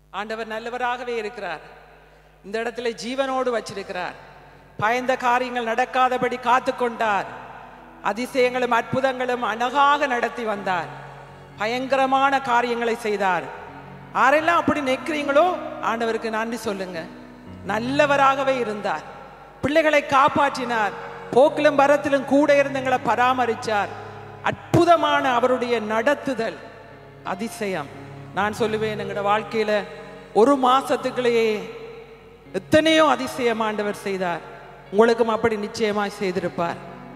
ஆண்டவர் நல்லவராகவே இருக்கிறார் இந்த இடத்துல ஜீவனோடு வச்சிருக்கிறார் பயந்த காரியங்கள் நடக்காதபடி காத்து கொண்டார் அதிசயங்களும் அற்புதங்களும் அழகாக நடத்தி வந்தார் பயங்கரமான காரியங்களை செய்தார் யாரெல்லாம் அப்படி நிற்கிறீங்களோ ஆண்டவருக்கு நன்றி சொல்லுங்க நல்லவராகவே இருந்தார் பிள்ளைகளை காப்பாற்றினார் போக்கிலும் வரத்திலும் கூட இருந்தங்களை பராமரிச்சார் அற்புதமான அவருடைய நடத்துதல் அதிசயம் நான் சொல்லுவேன் எங்களோட வாழ்க்கையில ஒரு மாசத்துக்குள்ளேயே எத்தனையோ அதிசயம் ஆண்டவர் செய்தார் உங்களுக்கும் அப்படி நிச்சயமாய் செய்திருப்பார்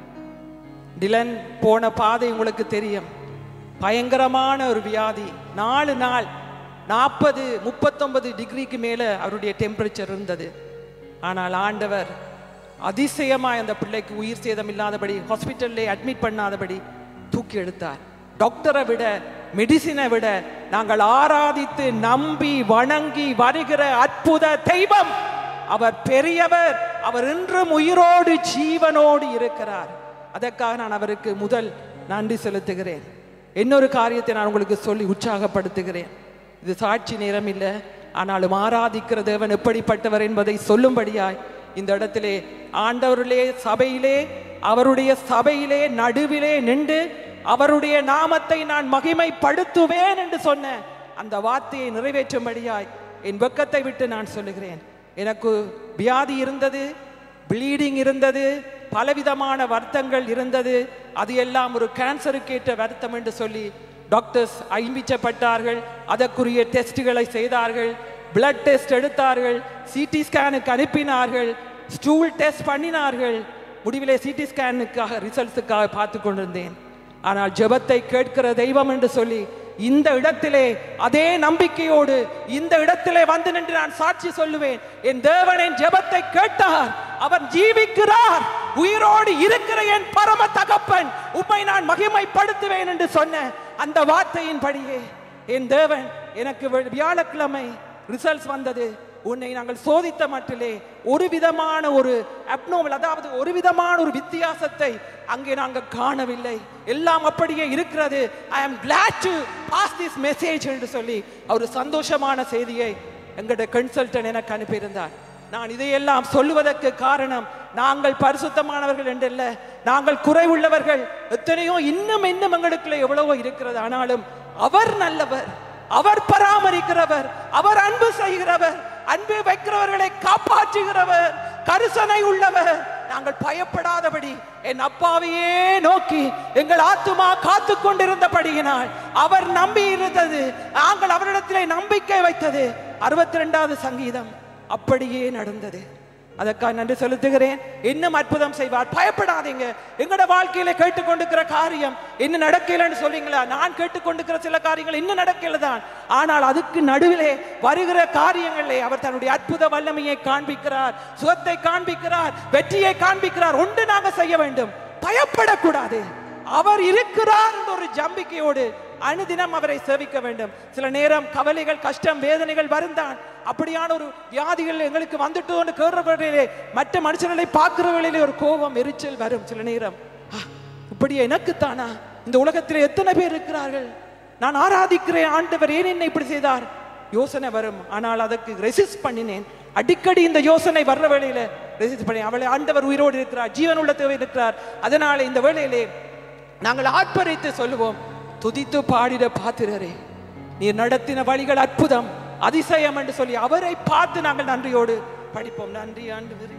டிலன் போன பாதை உங்களுக்கு தெரியும் பயங்கரமான ஒரு வியாதி நாலு நாள் நாற்பது முப்பத்தொன்பது டிகிரிக்கு மேல அவருடைய டெம்பரேச்சர் இருந்தது ஆனால் ஆண்டவர் அதிசயமாய் அந்த பிள்ளைக்கு உயிர் சேதம் இல்லாதபடி ஹாஸ்பிட்டல்லே அட்மிட் பண்ணாதபடி தூக்கி எடுத்தார் டாக்டரை விட மெடிசினை விட நாங்கள் ஆராதித்து நம்பி வணங்கி வருகிற அற்புத தெய்வம் அவர் பெரியவர் அவர் இன்றும் உயிரோடு ஜீவனோடு இருக்கிறார் அதற்காக நான் அவருக்கு முதல் நன்றி செலுத்துகிறேன் இன்னொரு காரியத்தை நான் உங்களுக்கு சொல்லி உற்சாகப்படுத்துகிறேன் இது சாட்சி நேரம் இல்லை ஆனாலும் ஆராதிக்கிற தேவன் எப்படிப்பட்டவர் என்பதை சொல்லும்படியாய் இந்த இடத்திலே ஆண்டவரிலே சபையிலே அவருடைய சபையிலே நடுவிலே நின்று அவருடைய நாமத்தை நான் மகிமைப்படுத்துவேன் என்று சொன்ன அந்த வார்த்தையை நிறைவேற்றும்படியாய் என் வெக்கத்தை விட்டு நான் சொல்லுகிறேன் எனக்கு வியாதி இருந்தது ப்ளீடிங் இருந்தது பலவிதமான வருத்தங்கள் இருந்தது அது எல்லாம் ஒரு கேன்சருக்கேற்ற வருத்தம் என்று சொல்லி டாக்டர்ஸ் ஐம்பிச்சப்பட்டார்கள் அதற்குரிய டெஸ்ட்டுகளை செய்தார்கள் பிளட் டெஸ்ட் எடுத்தார்கள் சிடி ஸ்கேனுக்கு அனுப்பினார்கள் ஸ்டூல் டெஸ்ட் பண்ணினார்கள் முடிவிலே சிடி ஸ்கேனுக்காக ரிசல்ட்ஸுக்காக பார்த்து கொண்டிருந்தேன் ஆனால் ஜெபத்தை கேட்கிற தெய்வம் என்று சொல்லி இந்த இடத்திலே அதே நம்பிக்கையோடு இந்த இடத்திலே வந்து நின்று நான் சாட்சி சொல்லுவேன் என் தேவனின் ஜெபத்தை கேட்டார் அவன் ஜீவிக்கிறார் உயிரோடு இருக்கிற என் பரம தகப்பன் உம்மை நான் மகிமைப்படுத்துவேன் என்று சொன்ன அந்த வார்த்தையின்படியே என் தேவன் எனக்கு வெ- வியாழக்கிழமை ரிசல்ட்ஸ் வந்தது உன்னை நாங்கள் சோதித்த மட்டிலே ஒரு விதமான ஒரு அப்னோமல் அதாவது ஒரு விதமான ஒரு வித்தியாசத்தை அங்கே நாங்கள் காணவில்லை எல்லாம் அப்படியே இருக்கிறது I am glad to pass this message என்று சொல்லி அவர் சந்தோஷமான செய்தியை எங்களுடைய கன்சல்டன் எனக்கு அனுப்பியிருந்தார் நான் இதையெல்லாம் சொல்லுவதற்கு காரணம் நாங்கள் பரிசுத்தமானவர்கள் என்றல்ல நாங்கள் குறைவுள்ளவர்கள் எத்தனையோ இன்னும் இன்னும் எங்களுக்குள்ள எவ்வளவோ இருக்கிறது ஆனாலும் அவர் நல்லவர் அவர் பராமரிக்கிறவர் அவர் அன்பு செய்கிறவர் அன்பு வைக்கிறவர்களை காப்பாற்றுகிறவர் கரிசனை உள்ளவர் நாங்கள் பயப்படாதபடி என் அப்பாவையே நோக்கி எங்கள் ஆத்துமா காத்து கொண்டிருந்தபடியினால் அவர் நம்பி இருந்தது நாங்கள் அவரிடத்திலே நம்பிக்கை வைத்தது அறுபத்தி ரெண்டாவது சங்கீதம் அப்படியே நடந்தது அதற்காக நன்றி செலுத்துகிறேன் இன்னும் அற்புதம் செய்வார் பயப்படாதீங்க எங்களோட வாழ்க்கையில கேட்டுக்கொண்டிருக்கிற காரியம் இன்னும் நடக்கலன்னு சொல்றீங்களா நான் கேட்டுக்கொண்டிருக்கிற சில காரியங்கள் இன்னும் நடக்கல தான் ஆனால் அதுக்கு நடுவிலே வருகிற காரியங்களிலே அவர் தன்னுடைய அற்புத வல்லமையை காண்பிக்கிறார் சுகத்தை காண்பிக்கிறார் வெற்றியை காண்பிக்கிறார் ஒன்று நாங்க செய்ய வேண்டும் பயப்படக்கூடாது அவர் இருக்கிறார் என்ற ஒரு ஜம்பிக்கையோடு அனுதினம் அவரை சேவிக்க வேண்டும் சில நேரம் கவலைகள் கஷ்டம் வேதனைகள் வருந்தான் அப்படியான ஒரு வியாதிகள் எங்களுக்கு வந்துட்டோன்னு கேட்கிறவர்களிலே மற்ற மனுஷர்களை பார்க்கிறவர்களிலே ஒரு கோபம் எரிச்சல் வரும் சில நேரம் ஆ, இப்படி எனக்குத்தானா இந்த உலகத்தில் எத்தனை பேர் இருக்கிறார்கள் நான் ஆராதிக்கிறேன் ஆண்டவர் ஏன் என்ன இப்படி செய்தார் யோசனை வரும் ஆனால் அதற்கு ரெசிஸ்ட் பண்ணினேன் அடிக்கடி இந்த யோசனை வர்ற வேளையில ரெசிஸ்ட் பண்ணி அவளை ஆண்டவர் உயிரோடு இருக்கிறார் ஜீவன் உள்ள தேவை இருக்கிறார் அதனால இந்த வேளையிலே நாங்கள் ஆட்பரித்து சொல்லுவோம் துதித்து பாடிட பாத்திரரே நீர் நடத்தின வழிகள் அற்புதம் அதிசயம் என்று சொல்லி அவரை பார்த்து நாங்கள் நன்றியோடு படிப்போம் நன்றி ஆண்டவரே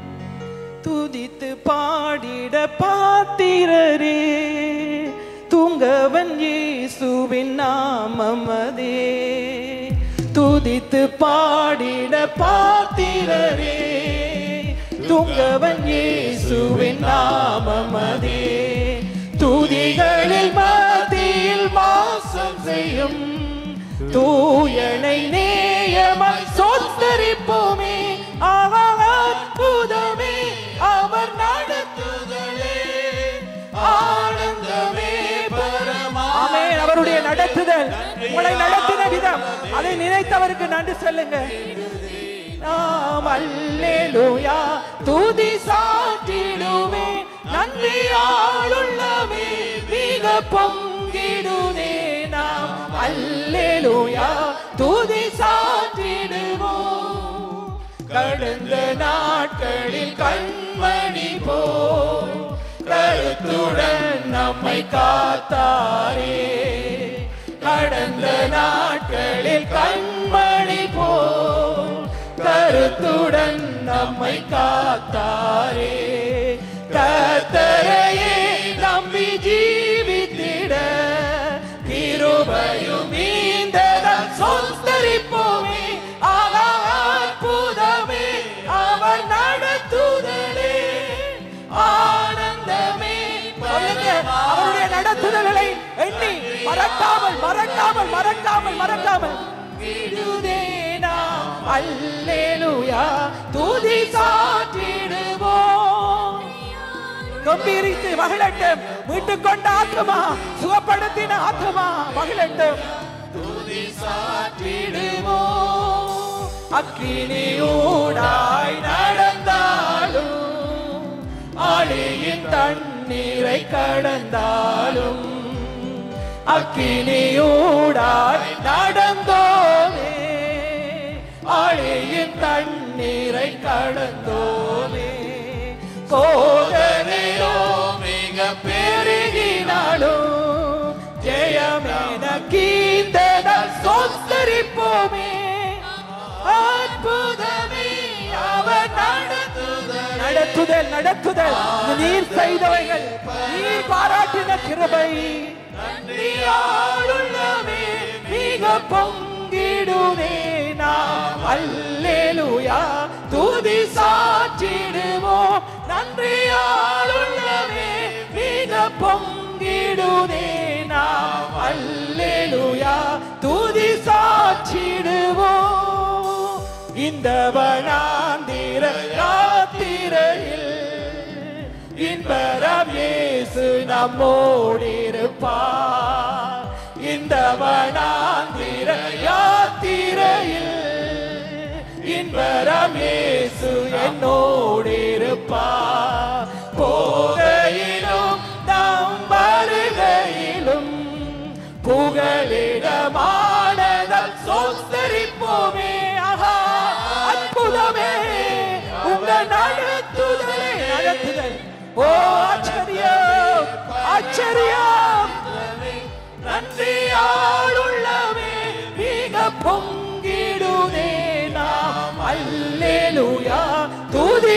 துதித்து பாடிட பாத்திரரே தூங்கவன் இயேசுவின் நாமமதே துதித்து பாடிட பாத்திரரே தூங்கவன் இயேசுவின் நாமமதே துதிகளில் மத்தியில் வாசம் செய்யும் தூயனை நேயமாய் சொத்தரிப்போமே அவர் அற்புதமே அவர் நடத்துதலே ஆனந்தமே ஆமே அவருடைய நடத்துதல் உங்களை நடத்தின விதம் அதை நினைத்தவருக்கு நன்றி சொல்லுங்க நாம் அல்லேலூயா துதி சாற்றிடுவே நன்றியாளுள்ளவே மிக பொங்கிடுதே நாம் அல்லேலூயா துதி சாற்றி கடந்த நாட்களில் கண்மணி போ கருத்துடன் நம்மை காத்தாரே கடந்த நாட்களில் கண்மணி போ கருத்துடன் நம்மை காத்தாரே கத்தரையே நம்பி ஜீவித்திட கிருபையும் நீந்ததன் சொந்தரிப்போமே ஆகா அற்புதமே அவர் நடத்துதலே ஆனந்தமே சொல்லுங்க அவருடைய நடத்துதல்களை எண்ணி மறக்காமல் மறக்காமல் மறக்காமல் மறக்காமல் விடுதேனா அல்லேலூயா துதி சாற்றிடுவோம் கம்பீரித்து மகிழட்டும் மீட்டுக் கொண்ட ஆத்மா சுகப்படுத்தின ஆத்மா மகிழட்டும் துதி சாற்றிடுவோம் அக்கினியூடாய் நடந்தாலும் ஆளியின் தண்ணீரை கடந்தாலும் அக்கினியூடாய் நடந்தோமே ஆளியின் தண்ணீரை கடந்தோமே சோதனையோ மிக பெருகினாலும் ஜெயமென கீந்ததல் சொத்தரிப்போமே அற்புதமே அவர் நடத்துதல் நடத்துதல் நடத்துதல் இது நீர் செய்தவைகள் நீர் பாராட்டின கிருபை நன்றியாளுள்ளவே மிக பொங்கிடுவே நாம் அல்லேலூயா துதி சாற்றிடுவோம் நன்றியாளுள்ளவே மிக பொங்கிடுவே நாம் அல்லேலூயா துதி சாற்றிடுவோம் இந்த வனாந்திர யாத்திரையில் இன்பரம் இயேசு நம்மோடிருப்பார் இந்த வனாந்திர யாத்திரையில் இன்பரம் இயேசு என்னோடிருப்பார் போகையிலும் நாம் வருகையிலும் புகலிடமானதல் சொத்தரிப்போமே ஆஹா அற்புதமே உங்க நடத்துதலே நடத்துதல் ஓ ஆச்சரியம் ஆச்சரியம் நன்றியாளுள்ளவே மிக பொங்கிடுதே நாம் அல்லேலூயா துதி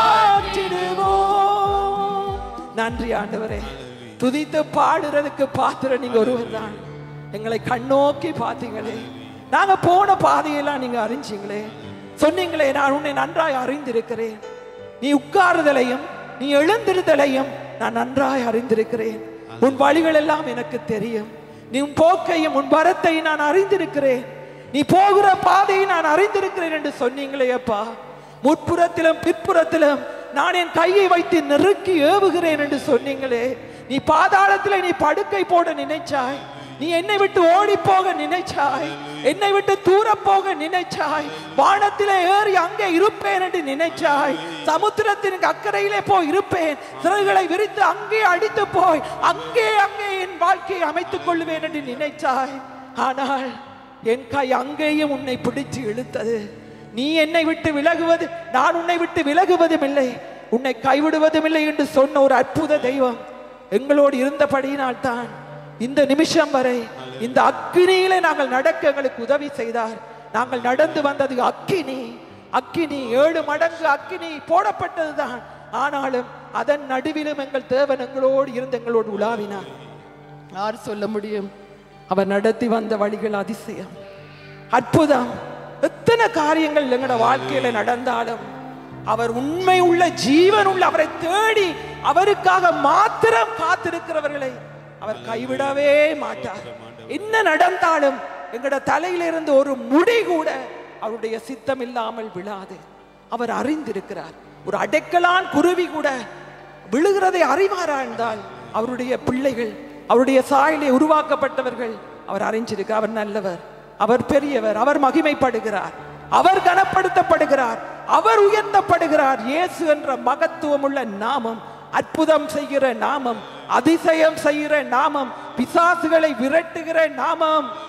சாற்றிடுவோம் நன்றி ஆண்டவரே துதித்து பாடுறதுக்கு பாத்திர நீங்க ஒருவர் தான் எங்களை கண்ணோக்கி பார்த்தீங்களே நாங்க போன பாதையெல்லாம் நீங்க அறிஞ்சீங்களே சொன்னீங்களே நான் உன்னை நன்றாய் அறிந்திருக்கிறேன் நீ உட்காருதலையும் நீ எழுந்திருதலையும் நான் நன்றாய் அறிந்திருக்கிறேன் உன் வழிகள் எல்லாம் எனக்கு தெரியும் நீ உன் போக்கையும் உன் வரத்தையும் நான் அறிந்திருக்கிறேன் நீ போகிற பாதையை நான் அறிந்திருக்கிறேன் என்று சொன்னீங்களே அப்பா முற்புறத்திலும் பிற்புறத்திலும் நான் என் கையை வைத்து நெருக்கி ஏவுகிறேன் என்று சொன்னீங்களே நீ பாதாளத்திலே நீ படுக்கை போட நினைச்சாய் நீ என்னை விட்டு ஓடி போக நினைச்சாய் என்னை விட்டு தூர போக நினைச்சாய் வானத்திலே ஏறி அங்கே இருப்பேன் என்று நினைச்சாய் சமுத்திரத்தின் அக்கறையிலே போய் இருப்பேன் சிறகுகளை விரித்து அங்கே அடித்து போய் அங்கே அங்கே என் வாழ்க்கையை அமைத்துக் கொள்வேன் என்று நினைச்சாய் ஆனால் என் கை அங்கேயும் உன்னை பிடிச்சு இழுத்தது நீ என்னை விட்டு விலகுவது நான் உன்னை விட்டு விலகுவதும் இல்லை உன்னை கைவிடுவதும் இல்லை என்று சொன்ன ஒரு அற்புத தெய்வம் எங்களோடு இருந்தபடியினால் தான் இந்த நிமிஷம் வரை இந்த அக்கினியிலே நாங்கள் நடக்க எங்களுக்கு உதவி செய்தார் நாங்கள் நடந்து வந்தது அக்கினி அக்கினி ஏழு மடங்கு அக்கினி போடப்பட்டதுதான் ஆனாலும் அதன் நடுவிலும் எங்கள் தேவன் எங்களோடு இருந்து எங்களோடு உலாவினார் யார் சொல்ல முடியும் அவர் நடத்தி வந்த வழிகள் அதிசயம் அற்புதம் எத்தனை காரியங்கள் எங்களோட வாழ்க்கையில நடந்தாலும் அவர் உண்மை உள்ள ஜீவன் உள்ள அவரை தேடி அவருக்காக மாத்திரம் காத்திருக்கிறவர்களை அவர் கைவிடவே மாட்டார் என்ன நடந்தாலும் எங்களோட தலையிலிருந்து ஒரு முடி கூட அவருடைய சித்தம் இல்லாமல் விழாது அவர் அறிந்திருக்கிறார் ஒரு அடைக்கலான் குருவி கூட விழுகிறதை அறிவாரா என்றால் அவருடைய பிள்ளைகள் அவருடைய சாயலை உருவாக்கப்பட்டவர்கள் அவர் அறிஞ்சிருக்கிறார் அவர் நல்லவர் அவர் பெரியவர் அவர் மகிமைப்படுகிறார் அவர் கனப்படுத்தப்படுகிறார் அவர் உயர்த்தப்படுகிறார் இயேசு என்ற மகத்துவம் உள்ள நாமம் அற்புதம் செய்கிற நாமம் அதிசயம் செய்கிற நாமம் பிசாசுகளை விரட்டுகிற நாமம்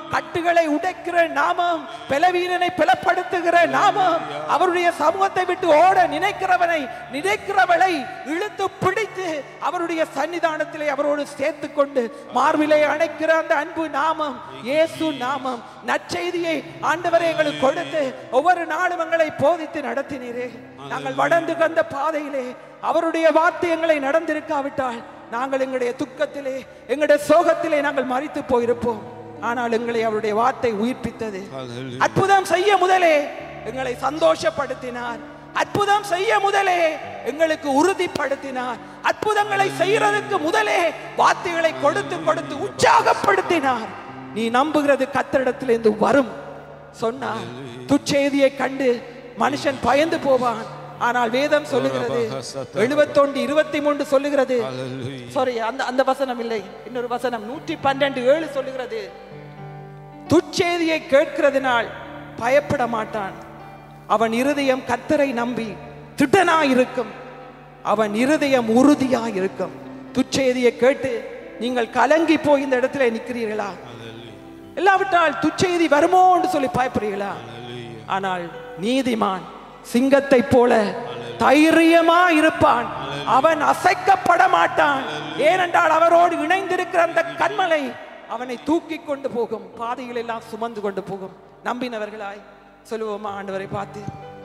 கட்டுகளை உடைக்கிற நாமம் பலவீனனை பலப்படுத்துகிற நாமம் அவருடைய சமூகத்தை விட்டு ஓட நினைக்கிறவனை நினைக்கிறவளை இழுத்து பிடித்து அவருடைய சன்னிதானத்திலே அவரோடு சேர்த்து கொண்டு மார்பிலே அணைக்கிற அந்த அன்பு நாமம் இயேசு நாமம் நற்செய்தியை ஆண்டவரை எங்களுக்கு கொடுத்து ஒவ்வொரு நாளும் எங்களை போதித்து நடத்தினீரே நாங்கள் வளர்ந்து வந்த பாதையிலே அவருடைய வார்த்தை எங்களை நடந்திருக்காவிட்டால் நாங்கள் எங்களுடைய துக்கத்திலே எங்களுடைய சோகத்திலே நாங்கள் மறித்து போயிருப்போம் ஆனால் எங்களை அவருடைய வார்த்தை உயிர்ப்பித்தது Hallelujah. அற்புதம் செய்ய முதலே எங்களை சந்தோஷப்படுத்தினார் அற்புதம் செய்ய முதலே எங்களுக்கு உறுதிப்படுத்தினார் அற்புதங்களை செய்யறதுக்கு முதலே வார்த்தைகளை கொடுத்து கொடுத்து உற்சாகப்படுத்தினார் நீ நம்புகிறது கத்தரிடத்திலிருந்து வரும் சொன்னார் துச்செய்தியை கண்டு மனுஷன் பயந்து போவான் ஆனால் வேதம் சொல்லுகிறது எழுபத்தொன்று இருபத்தி மூன்று சொல்லுகிறது Hallelujah. சாரி அந்த அந்த வசனம் இல்லை இன்னொரு வசனம் நூற்றி பன்னெண்டு ஏழு சொல்லுகிறது துச்செய்தியை கேட்கிறதுனால் பயப்பட மாட்டான் அவன் இருதயம் கத்தரை நம்பி திட்டனாய் இருக்கும் அவன் இருதயம் உறுதியாய் இருக்கும் துச்செய்தியை கேட்டு நீங்கள் கலங்கி போய் இந்த இடத்துல நிற்கிறீர்களா இல்லாவிட்டால் துச்செய்தி வருமோ என்று சொல்லி பயப்படுறீங்களா ஆனால் நீதிமான் சிங்கத்தை போல தைரியமா இருப்பான் அவன் அசைக்கப்பட மாட்டான் ஏனென்றால் அவரோடு இணைந்திருக்கிற அந்த கண்மலை அவனை தூக்கி கொண்டு போகும் பாதைகள் எல்லாம் சுமந்து கொண்டு போகும் நம்பினவர்களாய் சொல்லுவோமா ஆண்டவரை பார்த்து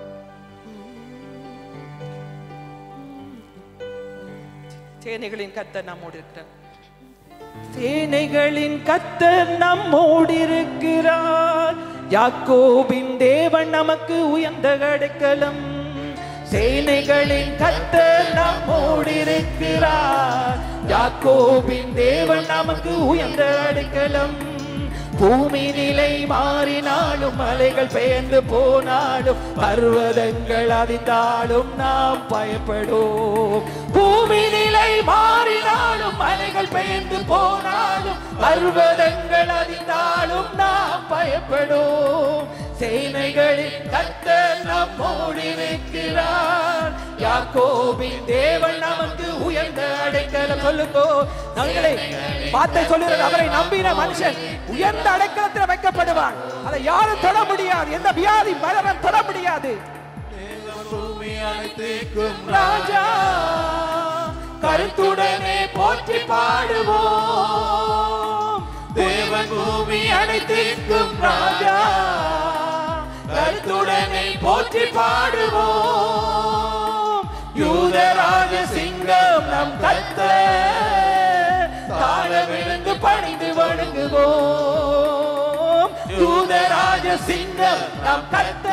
சேனைகளின் கர்த்தர் நம்மோடு இருக்கிறார் சேனைகளின் கர்த்தர் நம்மோடு இருக்கிறார் யாக்கோபின் தேவன் நமக்கு உயர்ந்த அடைக்கலம் சேனைகளின் கர்த்தர் நம்மோடு இருக்கிறார் யாக்கோபின் தேவன் நமக்கு உயர்ந்த அடைக்கலம் பூமி நிலை மாறினாலும் மலைகள் பெயர்ந்து போனாலும் பர்வதங்கள் அதிர்ந்தாலும் நாம் பயப்படும் பூமி நிலை மாறினாலும் மலைகள் பெயர்ந்து போனாலும் பர்வதங்கள் அதிர்ந்தாலும் நாம் பயப்படும் சேனைகளின் கர்த்தர் நம்மோடு இருக்கிறார் யாக்கோபின் தேவன் நமக்கு உயர்ந்த அடைக்கலம் சொல்லுங்கோ நாங்களே வார்த்தை சொல்லுகிறது அவரை நம்பின மனுஷன் உயர்ந்த அடைக்கலத்தில் வைக்கப்படுவான் அதை யாரும் தொட முடியாது எந்த வியாதி மரணம் தொட முடியாது பூமி அனைத்திற்கும் ராஜா கருத்துடனே போற்றி பாடுவோம் தேவன் பூமி அனைத்திற்கும் ராஜா கருத்துடனே போற்றி பாடுவோம் யூதராஜ சிங்கம் நம் கத்த தாழ விழுந்து பணிந்து வணங்குவோம் யூதராஜ சிங்கம் நம் கத்த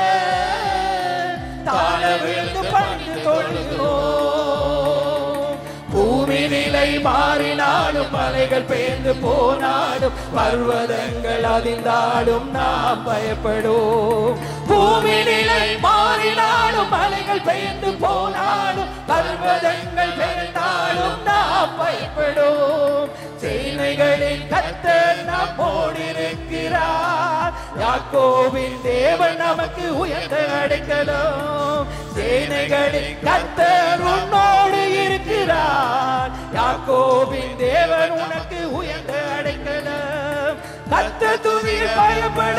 தாழ விழுந்து பணிந்து தொழுகிறோம் பூமி நிலை மாறினாலும் மலைகள் பெயர்ந்து போனாலும் பர்வதங்கள் அதிர்ந்தாலும் நாம் பயப்படும் பூமி நிலை மாறினாலும் மலைகள் பெயர்ந்து போனாலும் பர்வதங்கள் பெயர்ந்தாலும் நாம் பயப்படும் சேனைகளின் கர்த்தர் நம்மோடு இருக்கிறார் யாக்கோவின் தேவன் நமக்கு உயர்ந்த அடைக்கலம் சேனைகளின் கர்த்தர் உன்னோடு இருக்கிறார் யாக்கோவின் தேவன் உனக்கு உயர்ந்த அடைக்கலம் கத்த துணியில் பயப்பட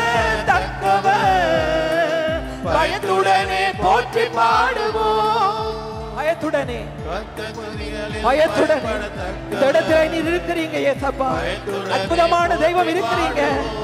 தக்கவர் பயத்துடனே போற்றி பாடுவோம் பயத்துடனே பயத்துடன் இந்த இடத்துல நீர் இருக்கிறீங்க ஏசப்பா அற்புதமான தெய்வம் இருக்கிறீங்க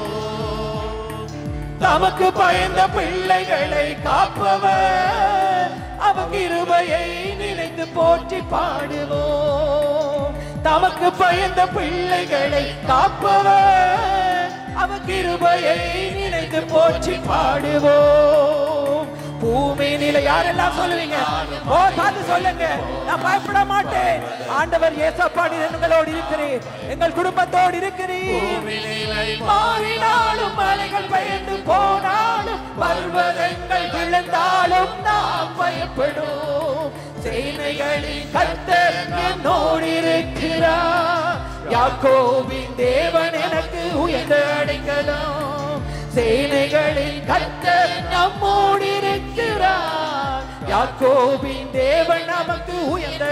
தமக்கு பயந்த பிள்ளைகளை காப்பவர் அவங்க இருபையை நினைத்து போற்றி பாடுவோம் தமக்கு பயந்த பிள்ளைகளை காப்பவர் அவங்க இருபையை நினைத்து போற்றி பாடுவோம் பூமி நிலை யாரெல்லாம் சொல்லுவீங்க ஓ பார்த்து சொல்லுங்க நான் பயப்பட மாட்டேன் ஆண்டவர் ஏசப்பாடி எங்களோடு இருக்கிறேன் எங்கள் குடும்பத்தோடு இருக்கிறேன் மாறினாலும் மலைகள் பெயர்ந்து போனாலும் பர்வதங்கள் விழுந்தாலும் நாம் பயப்படும் சேனைகளின் கர்த்தர் என்னோடு இருக்கிறார் யாக்கோபின் தேவன் எனக்கு உயர்ந்த அடைக்கலம் சேனைகளின் கர்த்தர் நம்மோடு இருக்கிறார் யாக்கோபின் தேவன் நமக்கு உயர்ந்த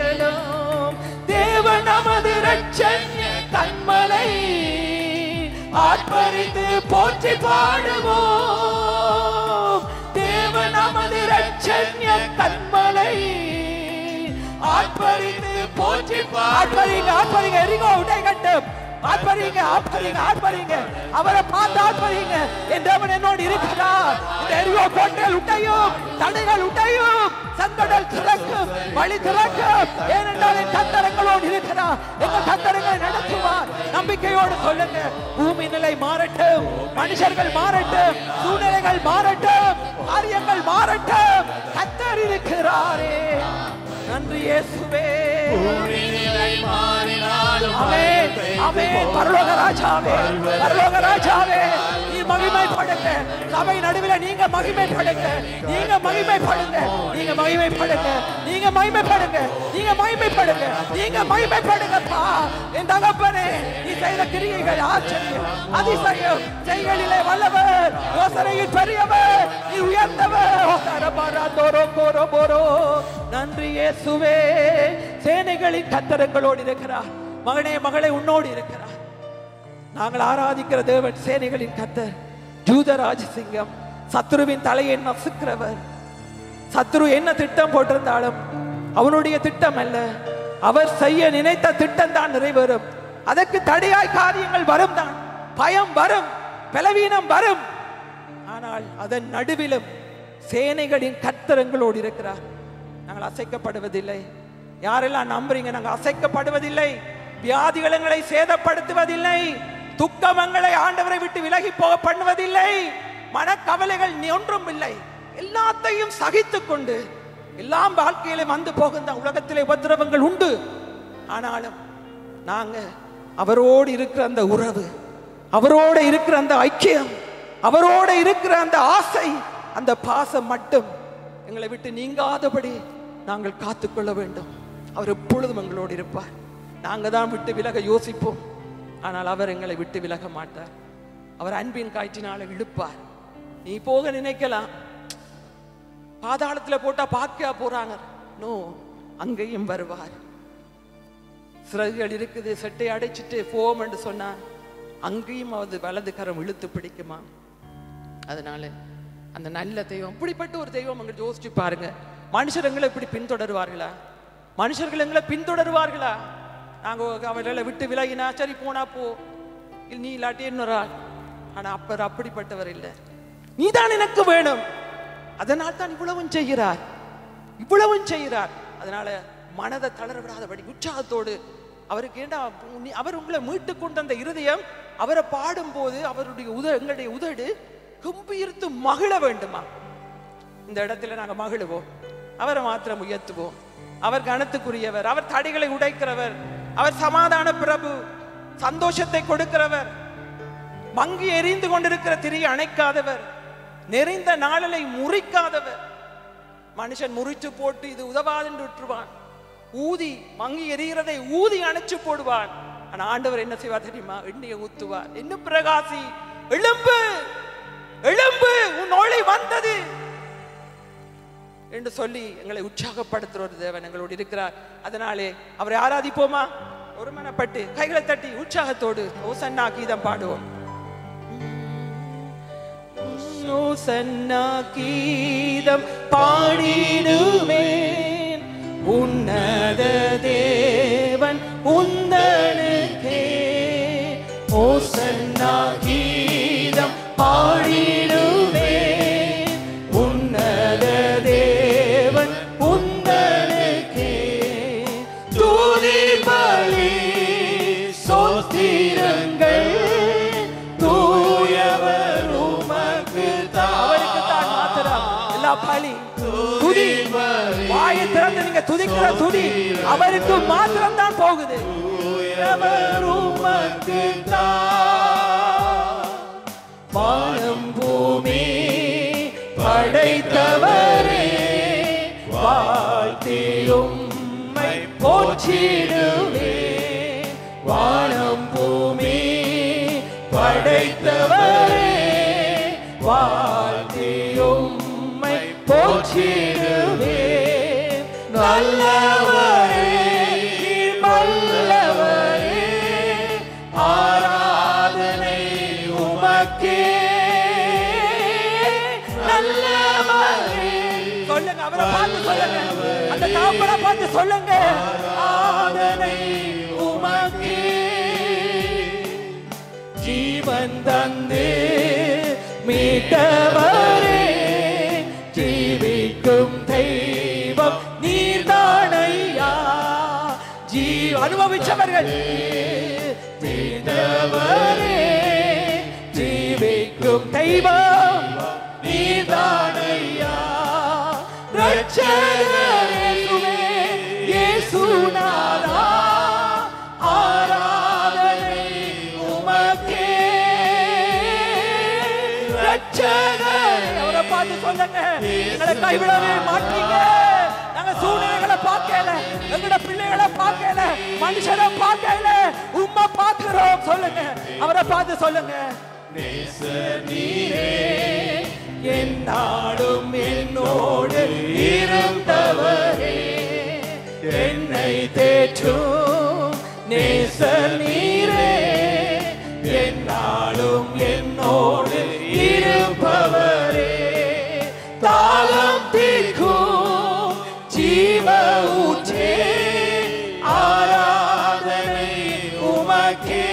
அடைக்கலம் தேவன் நமது ரட்சண்ய கண்மலை ஆர்ப்பரித்து போற்றி பாடுவோம் தேவ நமது ரட்சண்ய கண்மலை ஆர்ப்பரித்து போற்றி ஆர்ப்பரிங்க ஆர்ப்பரிங்க எரிகோ உடை கட்டும் ஆர்ப்பரிங்க ஆர்ப்பரிங்க ஆர்ப்பரிங்க அவரை பார்த்து ஆர்ப்பரிங்க என் தேவன் என்னோடு இருக்கிறார் இந்த எரிகோ கோட்டைகள் உட்டையும் தடைகள் உட்டையும் சங்கடல் திறக்கும் வழி திறக்கும் ஏனென்றால் என் கத்தரங்களோடு இருக்கிறார் எங்கள் கத்தரங்களை நடத்துவார் நம்பிக்கையோடு சொல்லுங்க பூமி நிலை மாறட்டும் மனுஷர்கள் மாறட்டும் சூழ்நிலைகள் மாறட்டும் காரியங்கள் மாறட்டும் கத்தர் இருக்கிறாரே நன்றி இயேசுவே நிலை மாறினாலும் ஆமென் ஆமென் பரலோக ராஜாவே பரலோக ராஜாவே நீ மகிமைப்படுங்க சபை நடுவில் நீங்க மகிமைப்படுங்க நீங்க மகிமைப்படுங்க நீங்க மகிமைப்படுங்க நீங்க மகிமைப்படுங்க நீங்க மகிமைப்படுங்க நீங்க மகிமைப்படுங்கப்பா என் தகப்பனே நீ செய்த கிரியைகள் ஆச்சரியம் அதிசயம் செய்களிலே வல்லவர் யோசனையில் பெரியவர் நீ உயர்ந்தவர் ஓ தரபாரா தோரோ கோரோ போரோ நன்றி இயேசுவே சேனைகளின் கத்தரங்களோடு இருக்கிறார் மகனே மகளே உன்னோடு இருக்கிறார் நாங்கள் ஆராதிக்கிற தேவன் சேனைகளின் கத்தர் ஜூத ராஜசிங்கம் சத்ருவின் தலையை நசுக்கிறவர் சத்ரு என்ன திட்டம் போட்டிருந்தாலும் அவனுடைய திட்டம் அல்ல அவர் செய்ய நினைத்த திட்டம் தான் நிறைவேறும் அதற்கு தடையாய் காரியங்கள் வரும் தான் பயம் வரும் பலவீனம் வரும் ஆனால் அதன் நடுவிலும் சேனைகளின் கத்தரங்களோடு இருக்கிறார் நாங்கள் அசைக்கப்படுவதில்லை யாரெல்லாம் நம்புறீங்க நாங்கள் அசைக்கப்படுவதில்லை வியாதிகளங்களை சேதப்படுத்துவதில்லை துக்கமங்களை ஆண்டவரை விட்டு விலகி போக பண்ணுவதில்லை மனக்கவலைகள் நீ ஒன்றும் இல்லை எல்லாத்தையும் சகித்துக் கொண்டு எல்லாம் வாழ்க்கையில வந்து போகின்ற உலகத்திலே உபத்திரவங்கள் உண்டு ஆனாலும் நாங்க அவரோடு இருக்கிற அந்த உறவு அவரோட இருக்கிற அந்த ஐக்கியம் அவரோட இருக்கிற அந்த ஆசை அந்த பாசம் மட்டும் எங்களை விட்டு நீங்காதபடி நாங்கள் காத்துக்கொள்ள வேண்டும் அவர் எப்பொழுதும் எங்களோடு இருப்பார் நாங்க தான் விட்டு விலக யோசிப்போம் ஆனால் அவர் எங்களை விட்டு விலக மாட்டார் அவர் அன்பின் காய்ச்சினால இழுப்பார் நீ போக நினைக்கலாம் பாதாளத்துல போட்டா பாக்கியா போறாங்க நோ அங்கேயும் வருவார் சிறகுகள் இருக்குது செட்டை அடைச்சிட்டு போம் என்று சொன்னா அங்கேயும் அது வலது கரம் இழுத்து பிடிக்குமா அதனால அந்த நல்ல தெய்வம் இப்படிப்பட்ட ஒரு தெய்வம் அங்க யோசிச்சு பாருங்க மனுஷர் எங்களை இப்படி பின்தொடருவார்களா மனுஷர்கள் எங்களை பின்தொடருவார்களா நாங்க அவர்களை விட்டு விலகினா சரி போனா போ இல்ல நீ இல்லாட்டி இன்னொரு ஆள் ஆனா அப்பர் அப்படிப்பட்டவர் இல்லை நீதான் எனக்கு வேணும் அதனால் தான் இவ்வளவும் செய்கிறார் இவ்வளவும் செய்கிறார் அதனால மனதை தளர விடாதபடி உற்சாகத்தோடு அவருக்கு ஏண்டா நீ- அவர் உங்களை மீட்டு கொண்ட அந்த இருதயம் அவரை பாடும்போது அவருடைய உத எங்களுடைய உதடு கும்பியிருத்து மகிழ வேண்டுமா இந்த இடத்துல நாங்க மகிழுவோம் அவரை மாத்திரம் உயர்த்துவோம் அவர் கனத்துக்குரியவர் அவர் தடைகளை உடைக்கிறவர் அவர் சமாதான பிரபு சந்தோஷத்தை கொடுக்கிறவர் மங்கி எரிந்து கொண்டிருக்கிற திரியை அணைக்காதவர் நெறிந்த நாளலை முறிக்காதவர் மனுஷன் முறிச்சு போட்டு இது உதவாதென்று விட்டுருவான் ஊதி மங்கி எரிகிறதை ஊதி அணைச்சு போடுவான் ஆனா ஆண்டவர் என்ன செய்வார் தெரியுமா எண்ணெயை ஊத்துவார் என்ன பிரகாசி எழும்பு எழும்பு உன் ஒளி வந்தது என்று சொல்லி எங்களை உற்சாகப்படுத்துற ஒரு தேவன் எங்களோடு இருக்கிறார் அதனாலே அவரை ஆராதிப்போமா ஒருமனப்பட்டு கைகளை தட்டி உற்சாகத்தோடு ஓசன்னா கீதம் பாடுவோம் ஓசன்னா கீதம் பாடிடுவேன் உன்னத தேவன் உந்தனுக்கே ஓசன்னா கீதம் பாடிடுவேன் உன்னத தேவன் உந்தனுக்கே தூதி பலி சோத்திரங்கள் தூயவர் உமக்கு அவருக்கு தான் மாத்திரம் எல்லா பலி துதி வாயை திறந்து நீங்க துதிக்கிற துதி அவருக்கு மாத்திரம் தான் போகுது தூயவர் உமக்கு வானம் பூமி படைத்தவரே வாழ்த்தியும்மை போற்றிடுவே வானம் பூமி படைத்தவரே வாழ்த்தியும்மை போற்றிடுவே நல்லவரே நீர் வல்லவரே ஆராதனை சொல்லுங்க அவரை பார்த்து சொல்லுங்க அந்த தகப்பனை பார்த்து சொல்லுங்க ஆதனை உமக்கே ஜீவன் தந்து மீட்டவரே ஜீவிக்கும் தெய்வம் நீர்தானையா ஜீ அனுபவிச்சவர்கள் மீட்டவரே ஜீவிக்கும் தெய்வம் நீர்தானையா ரட்சகரேசுவே இயேசுநாதா ஆராதனை உமக்கே ரட்சகர் அவரை பார்த்து சொல்லுங்க எங்களை கைவிடவே மாட்டீங்க நாங்க சூழ்நிலைகளை பார்க்கல எங்களோட பிள்ளைகளை பார்க்கல மனுஷரை பார்க்கல உம்மை பார்க்கிறோம் சொல்லுங்க அவரை பார்த்து சொல்லுங்க நீரே என்னாலும் என்னோடு இருந்தவரே என்னை தேற்றும் நேச நீரே என்னாலும் என்னோடு இருப்பவரே தாகம் தீர்க்கும் ஜீவ ஊற்றே ஆராதனை உமக்கே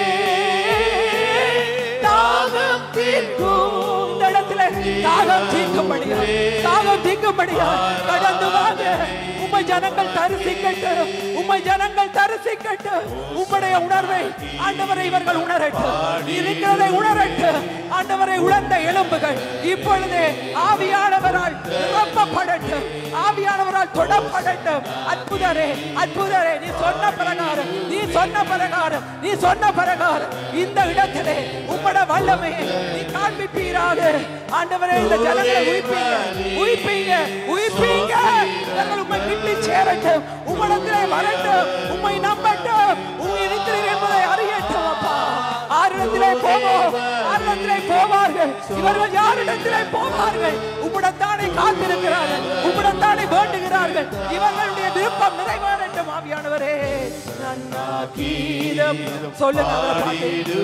தாகம் தீர்க்கும் இந்த இடத்துல தாகம் தீர்க்கும்படியா தாகம் தீர்க்கும்படியா கடந்து வாங்க உம்மை ஜனங்கள் தரிசிக்கட்டும் உம்மை ஜனங்கள் தரிசிக்கட்டும் உம்முடைய உணர்வை ஆண்டவரை இவர்கள் உணரட்டும் இருக்கிறதை உணரட்டும் ஆண்டவரை உணர்ந்த எலும்புகள் இப்பொழுதே ஆவியானவரால் நிரப்பப்படட்டும் ஆவியானவரால் தொடப்படட்டும் அற்புதரே அற்புதரே நீ சொன்ன பிரகாரம் நீ சொன்ன பிரகாரம் நீ சொன்ன பிரகாரம் இந்த இடத்திலே உம்மட வல்லமை நீ காண்பிப்பீராக ஆண்டவரே இந்த ஜனங்களை உயிர்ப்பீங்க உயிர்ப்பீங்க உயிர்ப்பீங்க ஜனங்கள் உம்மை கிட்டி சேரட்டும் உம்மிடத்திலே வரட்டும் உம்மை நம்பட்டும் உம்மை இருக்கிறீர் என்பதை அறியட்டும் அப்பா ஆரிடத்திலே போவோம் ஆரிடத்திலே போவார்கள் இவர்கள் யாரிடத்திலே போவார்கள் உம்மிடத்தானே காத்திருக்கிறார்கள் உம்மிடத்தானே வேண்டுகிறார்கள் இவர்களுடைய விருப்பம் நிறைவேறட்டும் ஆவியானவரே நன்னா கீதம் சொல்லுங்க அவரை பார்த்து.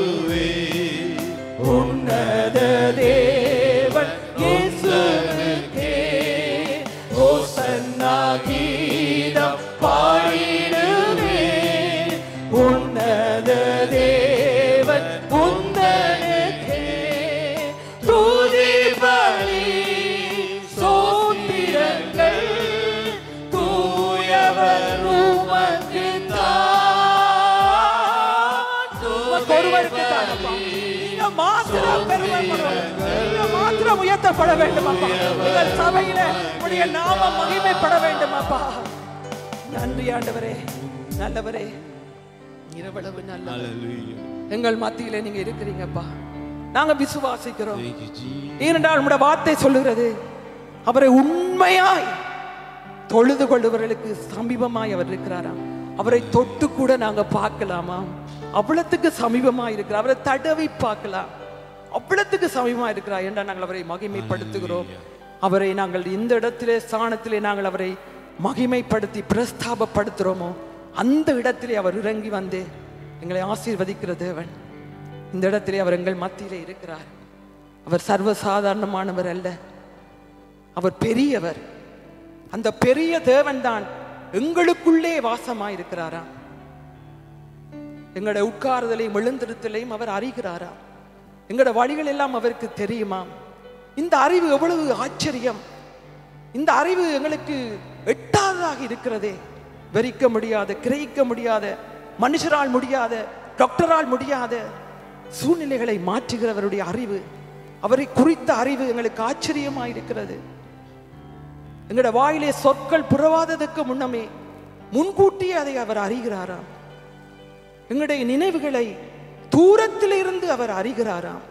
உன்னத தேவன் இயேசுவுக்கே ஓசன்னா கீதம் பாடிடுவே உன்னத தேவன் உந்தனுக்கே துதி பலி சோத்திரங்கள் தூயவர் உமக்கு ஒருவருக்கு தானப்பா நீங்க மாத்திரம் பெருமைப்படணும் நீங்க மாத்திரம் உயர்த்தப்பட வேண்டும் அப்பா எங்கள் சபையில உடைய நாமம் மகிமைப்பட வேண்டும் அப்பா நன்றி ஆண்டவரே நல்லவரே இரவளவு நல்ல எங்கள் மத்தியிலே நீங்க இருக்கிறீங்கப்பா நாங்க விசுவாசிக்கிறோம் ஏனென்றால் உங்களுடைய வார்த்தை சொல்லுகிறது அவரை உண்மையாய் தொழுது கொள்ளுவர்களுக்கு சமீபமாய் அவர் இருக்கிறாராம் அவரை தொட்டு கூட நாங்க பார்க்கலாமா அவ்வளத்துக்கு சமீபமா இருக்கிறார் அவரை தடவி பார்க்கலாம் அவ்வளத்துக்கு சமீபமா இருக்கிறார் என்றால் நாங்கள் அவரை மகிமைப்படுத்துகிறோம் அவரை நாங்கள் இந்த இடத்திலே ஸ்தானத்திலே நாங்கள் அவரை மகிமைப்படுத்தி பிரஸ்தாபப்படுத்துகிறோமோ அந்த இடத்திலே அவர் இறங்கி வந்து எங்களை ஆசீர்வதிக்கிற தேவன் இந்த இடத்திலே அவர் எங்கள் மத்தியிலே இருக்கிறார் அவர் சர்வசாதாரணமானவர் அல்ல அவர் பெரியவர் அந்த பெரிய தேவன் தான் எங்களுக்குள்ளே வாசமாய் இருக்கிறாரா எங்களுடைய உட்காருதலையும் எழுந்திருத்தலையும் அவர் அறிகிறாரா எங்களோட வழிகள் எல்லாம் அவருக்கு தெரியுமா இந்த அறிவு எவ்வளவு ஆச்சரியம் இந்த அறிவு எங்களுக்கு எட்டாததாக இருக்கிறதே வெறிக்க முடியாத கிரகிக்க முடியாத மனுஷரால் முடியாத டாக்டரால் முடியாத சூழ்நிலைகளை மாற்றுகிறவருடைய அறிவு அவரை குறித்த அறிவு எங்களுக்கு ஆச்சரியமாக இருக்கிறது எங்களோட வாயிலே சொற்கள் புறவாததுக்கு முன்னமே முன்கூட்டியே அதை அவர் அறிகிறாராம் எங்களுடைய நினைவுகளை தூரத்திலிருந்து அவர் அறிகிறாராம்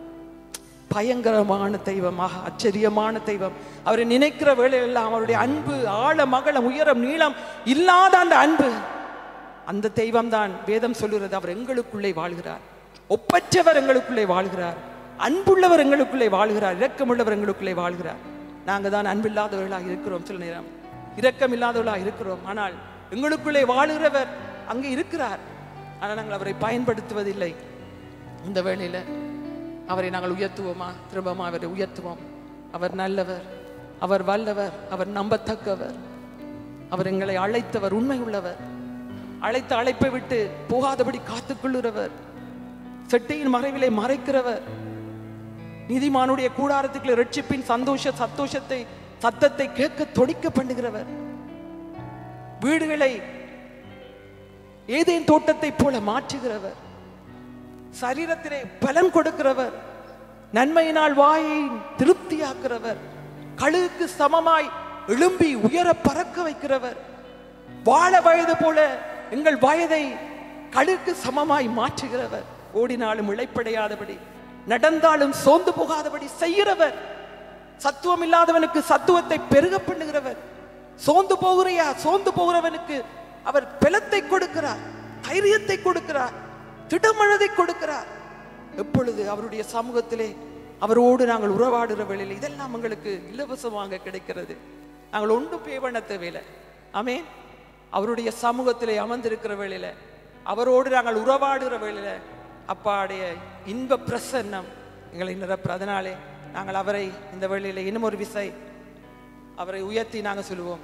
பயங்கரமான தெய்வமாக ஆச்சரியமான தெய்வம் அவரை நினைக்கிற வேளையெல்லாம் அவருடைய அன்பு ஆழ மகளம் உயரம் நீளம் இல்லாத அந்த அன்பு அந்த தெய்வம் தான் வேதம் சொல்லுகிறது அவர் எங்களுக்குள்ளே வாழ்கிறார் ஒப்பற்றவர் எங்களுக்குள்ளே வாழ்கிறார் அன்புள்ளவர் எங்களுக்குள்ளே வாழ்கிறார் இரக்கமுள்ளவர் எங்களுக்குள்ளே வாழ்கிறார் நாங்கள் தான் அன்பில்லாதவர்களாக இருக்கிறோம் சில நேரம் இரக்கம் இல்லாதவர்களாக இருக்கிறோம் ஆனால் எங்களுக்குள்ளே வாழுகிறவர் அங்கே இருக்கிறார் ஆனால் நாங்கள் அவரை பயன்படுத்துவதில்லை இந்த வேளையில அவரை நாங்கள் உயர்த்துவோமா திரும்பமா அவரை உயர்த்துவோம் அவர் நல்லவர் அவர் வல்லவர் அவர் நம்பத்தக்கவர் அவர் எங்களை அழைத்தவர் உண்மை உள்ளவர் அழைத்த அழைப்பை விட்டு போகாதபடி காத்துக்கொள்ளுகிறவர் செட்டையின் மறைவிலே மறைக்கிறவர் நீதிமானுடைய கூடாரத்துக்குள்ள ரட்சிப்பின் சந்தோஷ சந்தோஷத்தை சத்தத்தை கேட்க தொடிக்க பண்ணுகிறவர் வீடுகளை ஏதேன் தோட்டத்தை போல மாற்றுகிறவர் சரீரத்திலே பலன் கொடுக்கிறவர் நன்மையினால் வாயை திருப்தியாக்குறவர் கழுகுக்கு சமமாய் எழும்பி உயர பறக்க வைக்கிறவர் வாழ வயது போல எங்கள் வயதை கழுகுக்கு சமமாய் மாற்றுகிறவர் ஓடினாலும் இழைப்படையாதபடி நடந்தாலும் சோர்ந்து போகாதபடி செய்கிறவர் சத்துவம் இல்லாதவனுக்கு சத்துவத்தை பெருக பண்ணுகிறவர் சோர்ந்து போகிறையா சோர்ந்து போகிறவனுக்கு அவர் பலத்தை கொடுக்கிறார் தைரியத்தை கொடுக்கிறார் திடமனதை கொடுக்கிறார் எப்பொழுது அவருடைய சமூகத்திலே அவரோடு நாங்கள் உறவாடுற வேளையில் இதெல்லாம் எங்களுக்கு இலவசமாக கிடைக்கிறது நாங்கள் ஒன்றும் பே பண்ண தேவையில்லை ஆமென் அவருடைய சமூகத்திலே அமர்ந்திருக்கிற வேளையில அவரோடு நாங்கள் உறவாடுகிற வேளையில அப்பாடைய இன்ப பிரசன்னம் எங்களை நிரப்புற அதனாலே நாங்கள் அவரை இந்த வேளையில இன்னும் ஒரு விசை அவரை உயர்த்தி நாங்கள் சொல்லுவோம்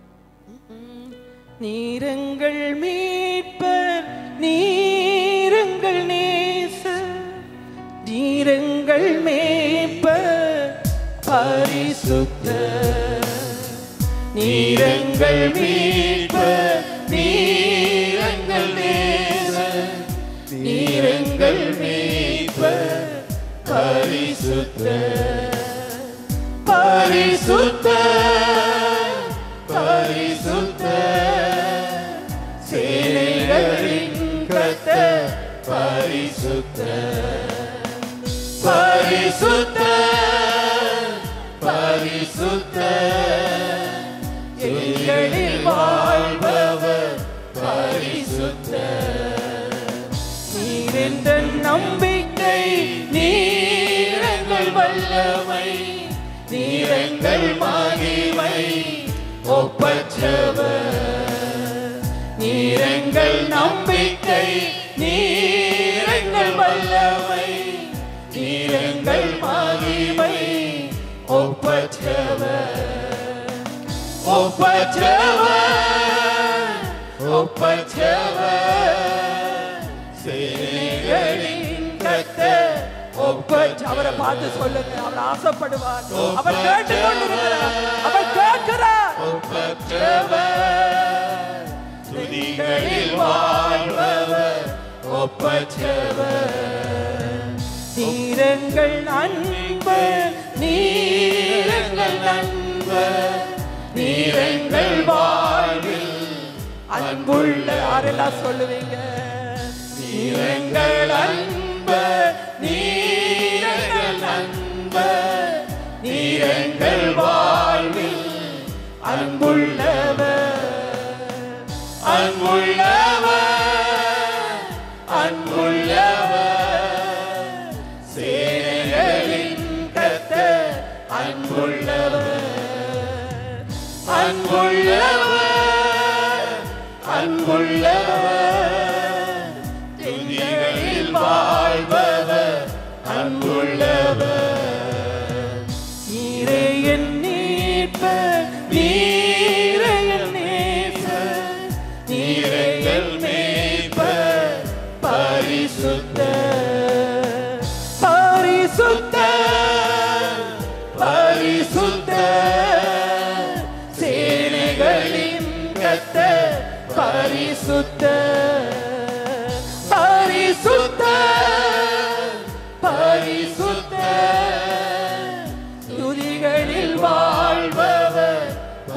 நீரங்கள் மீட்பர் நீரங்கள் நேசர் நீரங்கள் மேய்ப்பர் பரிசுத்தர் நீரங்கள் மீட்பர் நீரங்கள் நேசர் நீரங்கள் மேய்ப்பர் பரிசுத்தர் பரிசுத்தர் பரிசுத்தர் சேனைகளின் கர்த்தர் பரிசுத்தர் பரிசுத்தர் பரிசுத்தர் எங்களில் வாழ்பவர் பரிசுத்தர் நீரென்ற நம்பிக்கை நீரங்கள் வல்லமை நீரங்கள் மகிமை ஒப்பற்றவர் நீரங்கள் நம்பிக்கை நீரங்கள் வல்லமை நீரங்கள் மகிமை ஒப்பற்றவர் ஒப்பற்றவர் ஒப்பற்றவர் சேனைகளின் கர்த்தர் ஒப்பற்ற அவரை பார்த்து சொல்லுங்க அவர் ஆசைப்படுவார் அவர் கேட்டுக் கொண்டிருக்கிறார் அவர் கேட்கிறார் ஒப்பற்றவர் துதிகளில் வாழ்பவர் ஒப்பற்றவர் நீரங்கள் அன்பு நீரங்கள் அன்பு நீரங்கள் வாழ்வில் அன்புள்ள யாரெல்லாம் சொல்லுவீங்க நீரங்கள் அன்பு நீரங்கள் அன்பு நீரங்கள் வாழ்வில் அன்புள்ளவர் அன்புள்ளவர் அன்புள்ளவர் சேனைகளின் கர்த்தர் அன்புள்ளவர் அன்புள்ளவர் அன்புள்ளவர் துதிகளில் வாழ்பவர் அன்புள்ளவர் நீரே என் நீட்பர் நீரே என் நேசர் நீரே என் மேய்ப்பர் பரிசுத்தர் பரிசுத்தர் பரிசுத்தர் சேனைகளின் கர்த்தர் பரிசுத்தர் பரிசுத்தர் பரிசுத்தர் துதிகளில் வாழ்பவர்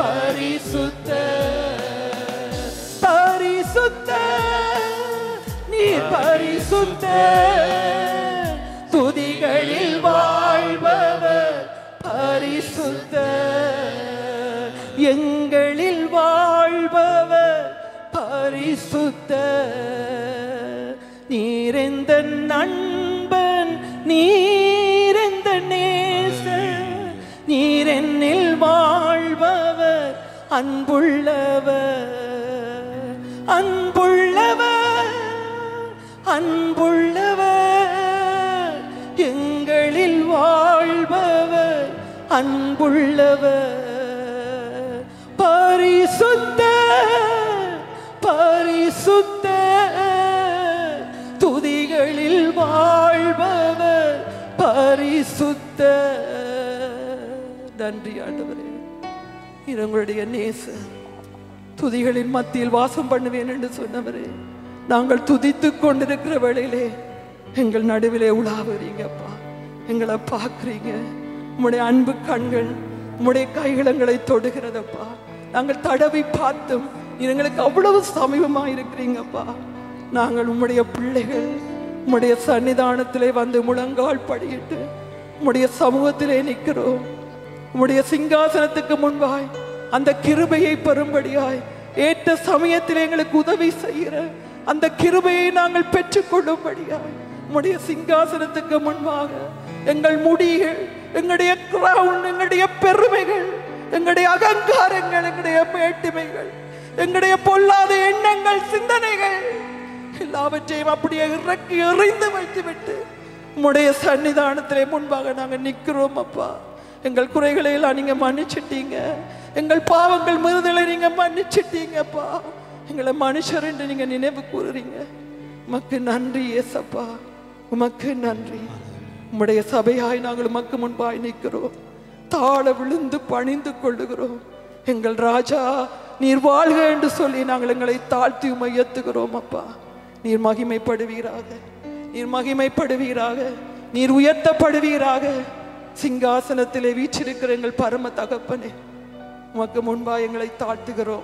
பரிசுத்தர் பரிசுத்தர் நீர் பரிசுத்தர் துதிகளில் வாழ்பவர் பரிசுத்தர் எங்களில் வாழ்பவர் பரிசுத்தர் நீரெந்த நண்பன் நீரெந்த நேசர் நீரென்னில் வாழ்பவர் அன்புள்ளவர் அன்புள்ளவர் அன்புள்ளவர் எங்களில் வாழ்பவர் அன்புள்ளவர் பரிசுத்த பரிசுத்த துதிகளில் வாழ்பவர் பரிசுத்த நன்றி ஆண்டவரே இது உங்களுடைய நேச துதிகளின் மத்தியில் வாசம் பண்ணுவேன் என்று சொன்னவரே நாங்கள் துதித்துக் கொண்டிருக்கிற வேளையிலே எங்கள் நடுவிலே உலாவுறீங்கப்பா எங்களை பார்க்குறீங்க உம்முடைய அன்பு கண்கள் உம்முடைய கைகளங்களை தொடுகிறதப்பா நாங்கள் தடவி பார்த்தும் நீர் எங்களுக்கு அவ்வளவு சமீபமா இருக்கிறீங்கப்பா நாங்கள் உம்முடைய பிள்ளைகள் உம்முடைய சன்னிதானத்திலே வந்து முழங்கால் படியிட்டு உம்முடைய சமூகத்திலே நிற்கிறோம் உம்முடைய சிங்காசனத்துக்கு முன்பாய் அந்த கிருபையை பெறும்படியாய் ஏற்ற சமயத்தில் எங்களுக்கு உதவி செய்கிற அந்த கிருபையை நாங்கள் பெற்றுக்கொள்ளும்படியாய் உம்முடைய சிங்காசனத்துக்கு முன்பாக எங்கள் முடிகள் எங்களுடைய கிரவுன் எங்களுடைய பெருமைகள் எங்களுடைய அகங்காரங்கள் எங்களுடைய மேட்டுமைகள் எங்களுடைய பொல்லாத எண்ணங்கள் சிந்தனைகள் எல்லாவற்றையும் அப்படியே இறக்கி எறிந்து வைத்துவிட்டு உம்முடைய சன்னிதானத்திலே முன்பாக நாங்கள் நிற்கிறோம் அப்பா எங்கள் குறைகளை எல்லாம் நீங்க மன்னிச்சிட்டீங்க எங்கள் பாவங்கள் மீறுதலை நீங்க மன்னிச்சிட்டீங்கப்பா எங்களை மனுஷர் என்று நீங்க நினைவு கூறுறீங்க உமக்கு நன்றி ஏசப்பா உமக்கு நன்றி உம்முடைய சபையாய் நாங்கள் உமக்கு முன்பாய் நிற்கிறோம் தாழ விழுந்து பணிந்து கொள்ளுகிறோம் எங்கள் ராஜா நீர் வாழ்க என்று சொல்லி நாங்கள் எங்களை தாழ்த்தி உமையத்துகிறோம் அப்பா நீர் மகிமைப்படுவீராக நீர் மகிமைப்படுவீராக நீர் உயர்த்தப்படுவீராக சிங்காசனத்திலே வீற்றிருக்கிற எங்கள் பரம தகப்பனே உமக்கு முன்பா எங்களை தாழ்த்துகிறோம்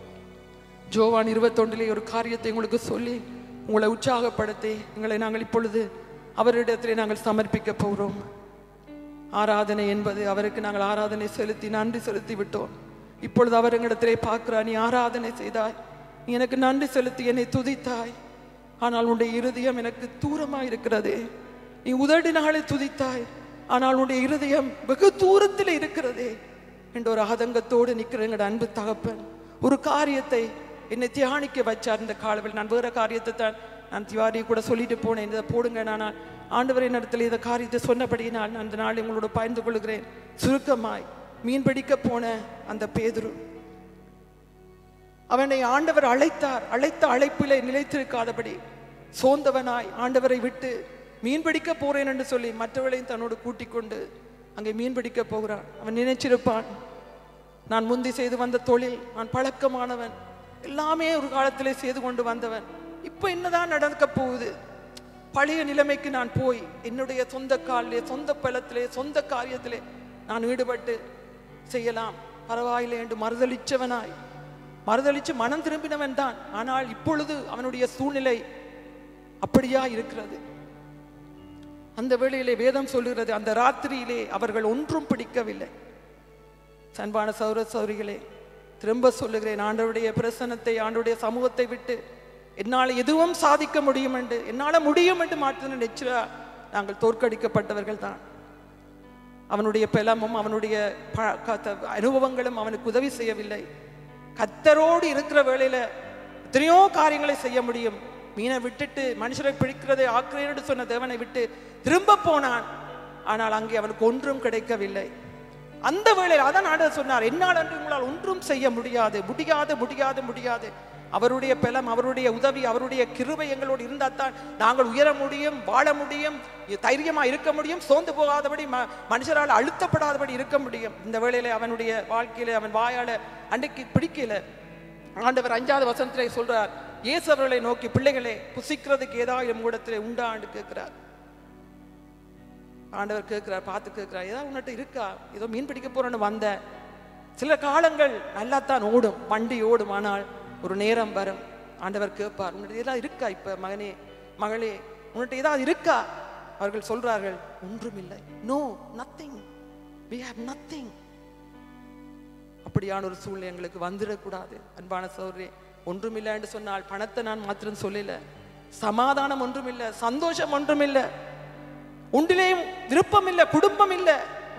ஜோவான் இருபத்தொன்றிலே ஒரு காரியத்தை உங்களுக்கு சொல்லி உங்களை உற்சாகப்படுத்தி எங்களை நாங்கள் இப்பொழுது அவரிடத்திலே நாங்கள் சமர்ப்பிக்க போகிறோம் ஆராதனை என்பது அவருக்கு நாங்கள் ஆராதனை செலுத்தி நன்றி செலுத்தி விட்டோம் இப்பொழுது அவர் எங்களிடத்திலே பார்க்கிறார் நீ ஆராதனை செய்தாய் நீ எனக்கு நன்றி செலுத்தி என்னை துதித்தாய் ஆனால் உன்னுடைய இருதயம் எனக்கு தூரமாக இருக்கிறதே நீ உதடினாலே துதித்தாய் ஆனால் உன்னுடைய இருதயம் வெகு தூரத்தில் இருக்கிறதே என்ற ஒரு ஆதங்கத்தோடு நிற்கிற எங்களோட அன்பு தகப்பன் ஒரு காரியத்தை என்னை தியானிக்க வச்சார் இந்த காலவில் நான் வேற காரியத்தை தான் நான் திவாரி கூட சொல்லிட்டு போனேன் இதை போடுங்க நான் ஆண்டவரின் இடத்துல இந்த காரியத்தை சொன்னபடியினால் நான் அந்த நாள் உங்களோட பகிர்ந்து கொள்கிறேன் சுருக்கமாய் மீன் பிடிக்க போன அந்த பேதுரு அவனை ஆண்டவர் அழைத்தார் அழைத்த அழைப்பிலே நிலைத்திருக்காதபடி சோர்ந்தவனாய் ஆண்டவரை விட்டு மீன் பிடிக்க போறேன் என்று சொல்லி மற்றவர்களையும் தன்னோடு கூட்டிக் கொண்டு அங்கே மீன் பிடிக்க போகிறான் அவன் நினைச்சிருப்பான் நான் முந்தி செய்து வந்த தொழில் நான் பழக்கமானவன் எல்லாமே ஒரு காலத்திலே செய்து கொண்டு வந்தவன் இப்போ என்னதான் நடக்க போகுது பழைய நிலைமைக்கு நான் போய் என்னுடைய சொந்த காலிலே சொந்த பலத்திலே சொந்த காரியத்திலே நான் ஈடுபட்டு செய்யலாம் பரவாயில்லை என்று மறுதளிச்சவனாய் மறுதளிச்சு மனம் திரும்பினவன் தான் ஆனால் இப்பொழுது அவனுடைய சூழ்நிலை அப்படியா இருக்கிறது அந்த வேளையிலே வேதம் சொல்லுகிறது அந்த ராத்திரியிலே அவர்கள் ஒன்றும் பிடிக்கவில்லை சன்பான சௌர சௌரிகளே திரும்ப சொல்லுகிறேன் ஆண்டவருடைய பிரசனத்தை ஆண்டவருடைய சமூகத்தை விட்டு என்னால் எதுவும் சாதிக்க முடியும் என்று என்னால் முடியும் என்று மாற்ற நிச்சயா நாங்கள் தோற்கடிக்கப்பட்டவர்கள் தான் அவனுடைய பலமும் அவனுடைய ப- க- அனுபவங்களும் அவனுக்கு உதவி செய்யவில்லை கத்தரோடு இருக்கிற வேளையில எத்தனையோ காரியங்களை செய்ய முடியும் மீனை விட்டுட்டு மனுஷரை பிடிக்கிறதை ஆக்கிறேன் என்று சொன்ன தேவனை விட்டு திரும்ப போனான் ஆனால் அங்கே அவனுக்கு ஒன்றும் கிடைக்கவில்லை அந்த வேளையில் அதான் ஆண்டவர் சொன்னார் என்னால் அன்று உங்களால் ஒன்றும் செய்ய முடியாது முடியாது முடியாது முடியாது அவருடைய பலம் அவருடைய உதவி அவருடைய கிருபை எங்களோடு இருந்தால் தான் நாங்கள் உயர முடியும் வாழ முடியும் தைரியமா இருக்க முடியும் சோர்ந்து போகாதபடி ம- மனுஷரால் அழுத்தப்படாதபடி இருக்க முடியும் இந்த வேளையில அவனுடைய வாழ்க்கையில அவன் வாயால அன்றைக்கு பிடிக்கல ஆண்டவர் அஞ்சாவது வசனத்திலே சொல்றார் இயேசு அவர்களை நோக்கி பிள்ளைகளே புசிக்கிறதுக்கு ஏதாவது உங்களிடத்திலே உண்டான்னு கேட்கிறார் ஆண்டவர் கேட்கிறார் பார்த்து கேட்கிறார் ஏதாவது உன்னிட்ட இருக்கா ஏதோ மீன் பிடிக்க போறேன்னு வந்த சில காலங்கள் நல்லா தான் ஓடும் வண்டி ஓடும் ஆனால் ஒரு நேரம் வரும் ஆண்டவர் கேட்பார் உன்னிட்ட ஏதாவது இருக்கா இப்ப மகனே மகளே உன்னிட்ட ஏதாவது இருக்கா அவர்கள் சொல்றார்கள் ஒன்றுமில்லை no nothing we have nothing அப்படியான ஒரு சூழ்நிலை எங்களுக்கு வந்துடக்கூடாது அன்பான சௌரே ஒன்றுமில்லை என்று சொன்னால் பணத்தை நான் மாத்திரம் சொல்லல சமாதானம் ஒன்றுமில்லை சந்தோஷம் ஒன்றுமில்லை உண்டிலேயும் விருப்பம் இல்லை குடும்பம் இல்லை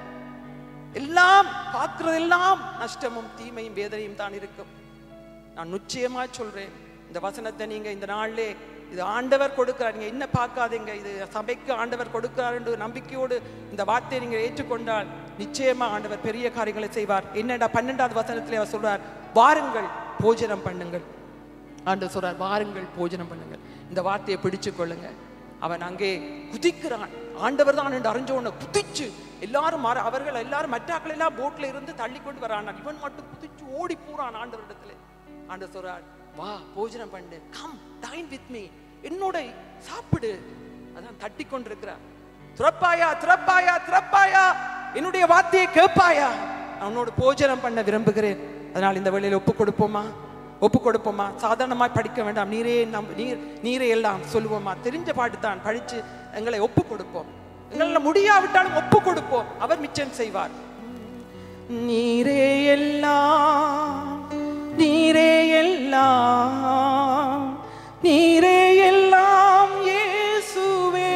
எல்லாம் பார்க்கிறதெல்லாம் நஷ்டமும் தீமையும் வேதனையும் தான் இருக்கும் நான் நிச்சயமா சொல்றேன் இந்த வசனத்தை நீங்க இந்த நாளிலே இது ஆண்டவர் கொடுக்கிறார் நீங்க என்ன பார்க்காதீங்க இது சபைக்கு ஆண்டவர் கொடுக்கிறார் என்று நம்பிக்கையோடு இந்த வார்த்தையை நீங்க ஏற்றுக்கொண்டால் நிச்சயமா ஆண்டவர் பெரிய காரியங்களை செய்வார் என்னடா பன்னெண்டாவது வசனத்திலே அவர் சொல்றார் வாருங்கள் போஜனம் பண்ணுங்கள் ஆண்டவர் சொல்றார் வாருங்கள் போஜனம் பண்ணுங்கள் இந்த வார்த்தையை பிடிச்சு கொள்ளுங்க அவன் அங்கே குதிக்கிறான் ஆண்டவர் தான் என்று அறிஞ்ச உடனே குதிச்சு எல்லாரும் மாற அவர்கள் எல்லாரும் மற்றாக்கள் எல்லாம் போட்ல இருந்து தள்ளி கொண்டு வரான் இவன் மட்டும் குதிச்சு ஓடி போறான் ஆண்டவரிடத்துல ஆண்டவர் சொல்றார் வா போஜனம் பண்ணு கம் டைன் வித் மீ என்னோட சாப்பிடு அதான் தட்டி கொண்டிருக்கிறார் துறப்பாயா துறப்பாயா துறப்பாயா என்னுடைய வார்த்தையை கேட்பாயா நான் உன்னோட போஜனம் பண்ண விரும்புகிறேன் அதனால் இந்த வேளையில ஒப்பு கொடுப்போமா ஒப்பு கொடுப்போமா சாதாரணமாய் படிக்க வேண்டாம் நீரே நம் நீர் நீரே எல்லாம் சொல்லுவோமா தெரிஞ்ச பாட்டு தான் படிச்சு எங்களை ஒப்பு கொடுப்போம் எங்களால் முடியாவிட்டாலும் ஒப்பு கொடுப்போம் அவர் மிச்சம் செய்வார் நீரே எல்லாம் நீரே எல்லாம் நீரே எல்லாம் இயேசுவே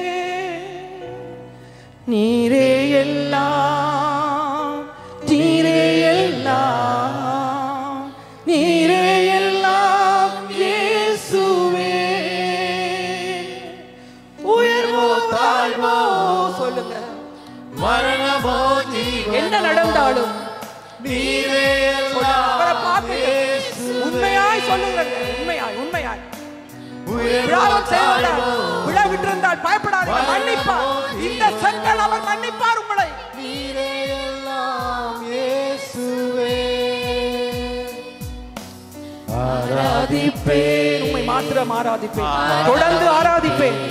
நீரே எல்லாம் நீரே எல்லாம் நீரே எல்லாம் இயேசுவே உயர்வோ தாழ்வோ சொல்லுங்க மரணமோ ஜீவனோ என்ன நடந்தாலும் நீரே அவரை எல்லாம் பார்த்து உண்மையாய் சொல்லுங்க உண்மையாய் உண்மையாய் உயர்வோ விழாவும் செய்தால் தாழ்வோ விழா விட்டிருந்தால் பயப்படாதீங்க மன்னிப்பார் இந்த செங்கல் அவர் மன்னிப்பார் உங்களை நீரே எல்லாம் இயேசுவே ஆராதிப்பேன் உண்மை மாத்திரம் ஆராதிப்பேன் தொடர்ந்து ஆராதிப்பேன்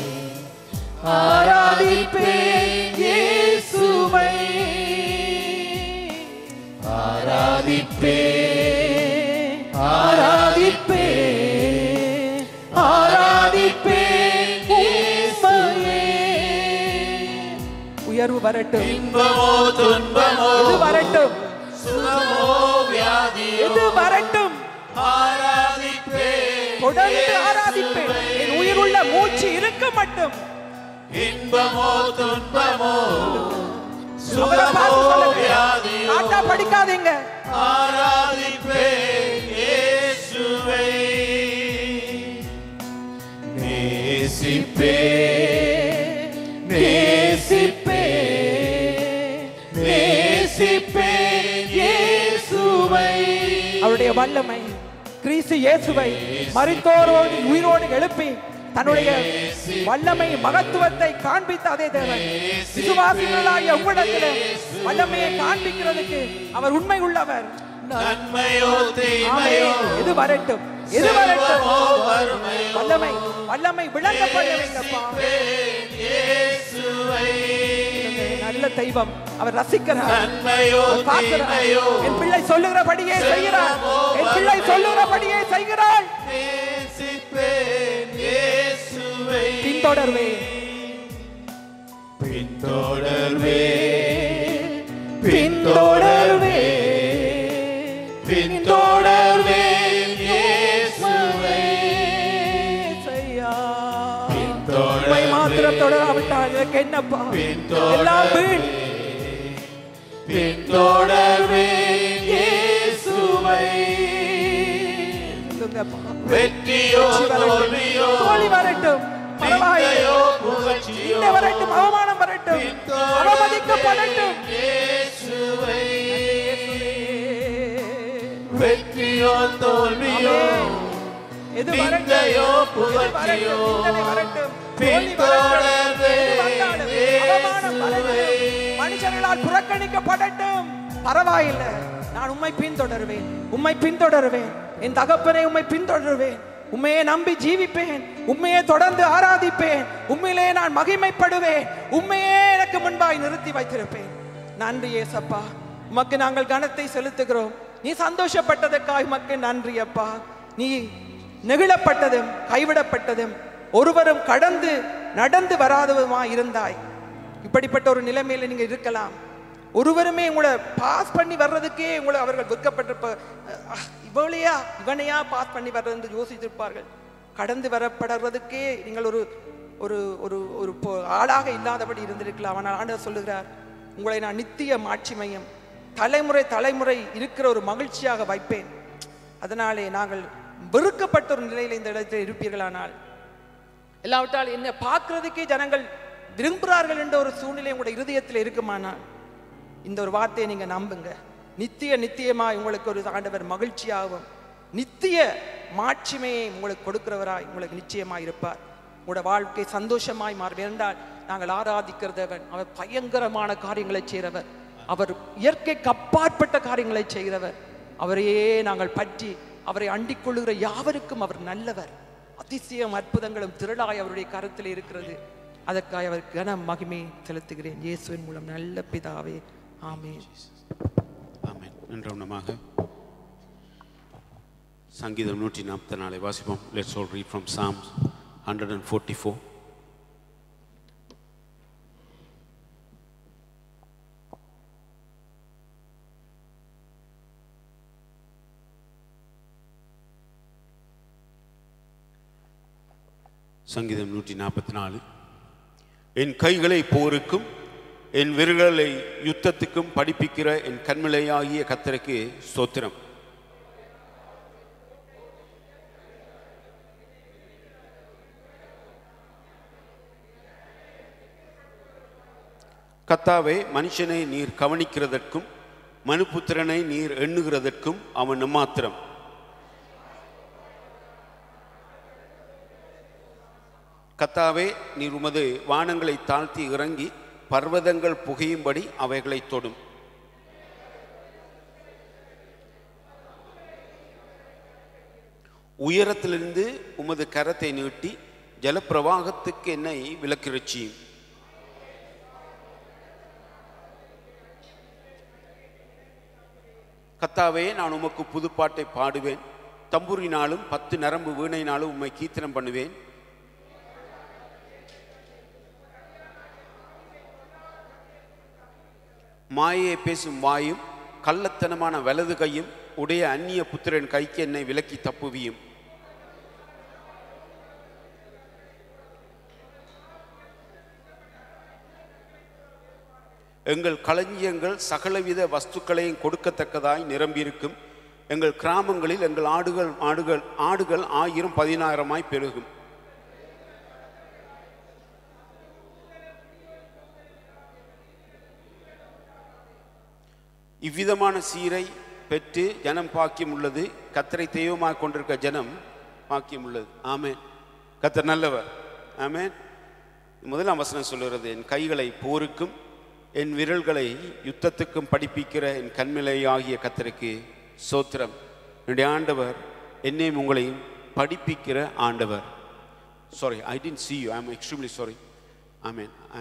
ஆராதிப்பேன் இயேசுவை ஆராதிப்பேன் ஆராதிப்பேன் ஆராதிப்பேன் உம்மையே. உயர்வு வரட்டும் இன்பமோ துன்பமோ இது வரட்டும் சுகமோ வியாதியோ இது வரட்டும் ஆராதிப்பேன் தொடர்ந்து ஆராதிப்பேன் என் உயிருள்ள மூச்சு இருக்க மட்டும் இன்பமோ துன்பமோ அவரை சுகமோ பார்த்து சொல்லுங்க வியாதியோ காட்டா படிக்காதீங்க ஆராதிப்பேன் இயேசுவை நேசிப்பேன் நேசிப்பேன் நேசிப்பேன் இயேசுவை அவருடைய வல்லமை கிறிஸ்து இயேசுவை மரித்தோரோடு உயிரோடு எழுப்பி தன்னுடைய வல்லமை மகத்துவத்தை காண்பித்த அதே தேவன் விசுவாசிகளாகிய உங்களிடத்தில் வல்லமையை காண்பிக்கிறதுக்கு அவர் உண்மை உள்ளவர் நன்மையோ ஆமென். தீமையோ எது வரட்டும் எது வரட்டும் செல்வமோ வறுமையோ வல்லமை வல்லமை விளங்கப்பட வைங்கப்பா இயேசுவை நல்ல தெய்வம் அவர் ரசிக்கிறார் நன்மையோ அவர் பார்க்கிறார். தீமையோ என் பிள்ளை சொல்லுகிறபடியே செய்கிறார் என் பிள்ளை சொல்லுகிறபடியே செய்கிறாள் நேசிப்பேன் இயேசுவை பின்தொடர்வேன் பின்தொடர்வே பின்தொடர்வே பின்தொடர்வே இயேசுவை செய்யா. பின்தொடர்வே. உம்மை மாத்திரம் தொடராவிட்டால் எனக்கு என்னப்பா பின்தொடர்வே. எல்லாம் வீண் பின்தொடர்வே இயேசுவை சொல்லுங்கப்பா. வெற்றியோ தோல்வியோ தோல்வி வரட்டும் பரவாயில்லை நிந்தையோ புகழ்ச்சியோ இந்த வரட்டும் அவமானம் வரட்டும் அவமதிக்கப்படட்டும் இயேசுவை வெற்றியோ தோல்வியோ ஆமென். எது வரட்டும் நிந்தையோ எது புகழ்ச்சியோ வரட்டும், நிந்தனை வரட்டும் தோல்வி பின்தொடர்வே வரட்டும், எது வந்தாலும், அவமானம் வரட்டும், மனுஷர்களால் புறக்கணிக்கப்படட்டும் பரவாயில்லை நான் உம்மை பின்தொடர்வேன் உம்மை பின்தொடர்வேன் என் தகப்பனை உம்மை பின்தொடர்வேன் உண்மையை நம்பி ஜீவிப்பேன் உண்மையை தொடர்ந்து ஆராதிப்பேன் உண்மையிலே நான் மகிமைப்படுவேன் உண்மையே எனக்கு முன்பாய் நிறுத்தி வைத்திருப்பேன் நன்றி ஏசப்பா உமக்கு நாங்கள் கனத்தை செலுத்துகிறோம் நீ சந்தோஷப்பட்டதற்காக உமக்கு நன்றி அப்பா நீ நெகிழப்பட்டதும் கைவிடப்பட்டதும் ஒருவரும் கடந்து நடந்து வராததுமா இருந்தாய் இப்படிப்பட்ட ஒரு நிலைமையில நீங்க இருக்கலாம் ஒருவருமே உங்களை பாஸ் பண்ணி வர்றதுக்கே உங்களை அவர்கள் வெட்கப்பட்டிருப்ப அஹ், இவளையா இவனையா பாஸ் பண்ணி வர்றது என்று யோசித்திருப்பார்கள் கடந்து வரப்படுறதுக்கே நீங்கள் ஒரு ஒரு ஒரு ஒரு பொ- ஆளாக இல்லாதபடி இருந்திருக்கலாம் ஆனால் ஆண்டவர் சொல்லுகிறார் உங்களை நான் நித்திய மாட்சிமையும் தலைமுறை தலைமுறை இருக்கிற ஒரு மகிழ்ச்சியாக வைப்பேன் அதனாலே நாங்கள் வெறுக்கப்பட்ட ஒரு நிலையில் இந்த இடத்தில் இருப்பீர்களானால் இல்லாவிட்டால் என்னை பார்க்கிறதுக்கே ஜனங்கள் விரும்புகிறார்கள் என்ற ஒரு சூழ்நிலை உங்களுடைய இருதயத்தில் இருக்குமானால் இந்த ஒரு வார்த்தையை நீங்க நம்புங்க நித்திய நித்தியமா உங்களுக்கு ஒரு ஆண்டவர் மகிழ்ச்சியாகவும் நித்திய மாட்சிமையை உங்களுக்கு கொடுக்கிறவராய் உங்களுக்கு நிச்சயமாய் இருப்பார் உங்களோட வாழ்க்கை சந்தோஷமாய் மாறும் என்றால் நாங்கள் ஆராதிக்கிறதவன் அவர் பயங்கரமான காரியங்களை செய்கிறவர் அவர் இயற்கைக்கு அப்பாற்பட்ட காரியங்களை செய்கிறவர் அவரையே நாங்கள் பற்றி அவரை அண்டிக் கொள்ளுகிற யாவருக்கும் அவர் நல்லவர் அதிசயம் அற்புதங்களும் திரளாய் அவருடைய கருத்தில் இருக்கிறது அதற்காக அவர் கன மகிமை செலுத்துகிறேன் இயேசுவின் மூலம் நல்ல பிதாவே ஆமென் ஆமென் நின்றவனமாக சங்கீதம் நூற்றி நாற்பத்தி நாலை வாசிப்போம் let's all read from Psalms hundred and forty four சங்கீதம் நூற்றி நாற்பத்தி நாலு என் கைகளை போருக்கும் என் விரல்களை யுத்தத்துக்கும் படிப்பிக்கிற என் கண்மலையாகிய கத்தருக்கு ஸ்தோத்திரம் கத்தாவே மனுஷனை நீர் கவனிக்கிறதற்கும் மனுபுத்திரனை நீர் எண்ணுகிறதற்கும் அவன் எம்மாத்திரம் கத்தாவே நீர் உமது வானங்களை தாழ்த்தி இறங்கி பர்வதங்கள் புகையும்படி அவைகளை தொடும் உயரத்திலிருந்து உமது கரத்தை நீட்டி ஜலப்பிரவாகத்துக்கு என்னை விலக்கிரட்சியும் கத்தாவே நான் உமக்கு புதுப்பாட்டை பாடுவேன் தம்புரினாலும் பத்து நரம்பு வீணையினாலும் உம்மை கீர்த்தனம் பண்ணுவேன் மாயையை பேசும் வாயும் கள்ளத்தனமான வலது கையும் உடைய அந்நிய புத்திரன் கைக்கு என்னை விலக்கி தப்புவியும் எங்கள் களஞ்சியங்கள் சகலவித வஸ்துக்களையும் கொடுக்கத்தக்கதாய் நிரம்பியிருக்கும் எங்கள் கிராமங்களில் எங்கள் ஆடுகள் ஆடுகள் ஆடுகள் ஆயிரம் பதினாயிரமாய் பெருகும் இவ்விதமான சீரை பெற்று ஜனம் பாக்கியம் உள்ளது கத்தரை தெய்வமாக கொண்டிருக்க ஜனம் பாக்கியம் உள்ளது ஆமென் கத்தர் நல்லவர் ஆமென் முதலாம் வசனம் சொல்லுகிறது என் கைகளை போருக்கும் என் விரல்களை யுத்தத்துக்கும் படிப்பிக்கிற என் கண்மிலை ஆகிய கத்தருக்கு சோத்திரம் என்னுடைய ஆண்டவர் என்னையும் உங்களையும் படிப்பிக்கிற ஆண்டவர் sorry I didn't see you I am extremely sorry amen